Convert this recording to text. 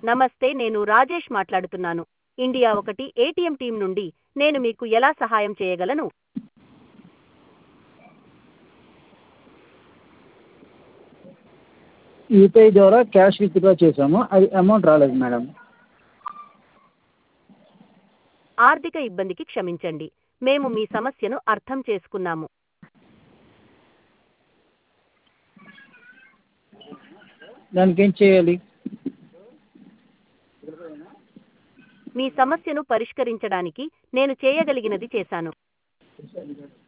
నమస్తే నేను రాజేష్ మాట్లాడుతున్నాను ఇండియా ఒకటి ఏటీఎం టీం నుండి నేను మీకు ఎలా సహాయం చేయగలను యూపీఐ ద్వారా క్యాష్ విత్డ్రా చేసాము అది అమౌంట్ రాలేదు మేడం ఆర్థిక ఇబ్బందికి క్షమించండి మేము మీ సమస్యను అర్థం చేసుకున్నాము దానికి ఏం చేయాలి మీ సమస్యను పరిష్కరించడానికి నేను చేయగలిగినది చేశాను